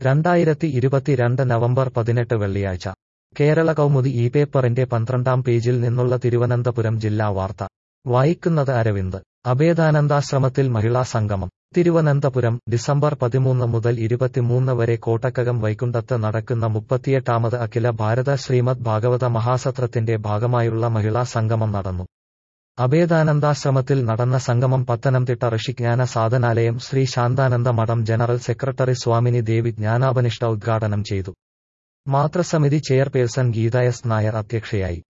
രണ്ടായിരത്തി ഇരുപത്തിരണ്ട് നവംബർ പതിനെട്ട് വെള്ളിയാഴ്ച കേരള കൗമുദി ഈ പേപ്പറിന്റെ പന്ത്രണ്ടാം പേജിൽ നിന്നുള്ള തിരുവനന്തപുരം ജില്ലാ വാർത്ത വായിക്കുന്നത് അരവിന്ദ് അഭേദാനന്ദാശ്രമത്തിൽ മഹിളാ സംഗമം തിരുവനന്തപുരം ഡിസംബർ പതിമൂന്ന് മുതൽ ഇരുപത്തിമൂന്ന് വരെ കോട്ടക്കകം വൈകുണ്ഠത്ത് നടക്കുന്ന മുപ്പത്തിയെട്ടാമത് അഖില ഭാരത ശ്രീമദ് ഭാഗവത മഹാസത്രത്തിന്റെ ഭാഗമായുള്ള മഹിളാ സംഗമം നടന്നു അഭേദാനന്ദാശ്രമത്തിൽ നടന്ന സംഗമം പത്തനംതിട്ട ഋഷിജ്ഞാന സാധനാലയം ശ്രീ ശാന്താനന്ദ മഠം ജനറൽ സെക്രട്ടറി സ്വാമിനി ദേവി ജ്ഞാനാപനിഷ്ഠ ഉദ്ഘാടനം ചെയ്തു മാതൃസമിതി ചെയർപേഴ്സൺ ഗീത എസ് നായർ അധ്യക്ഷയായി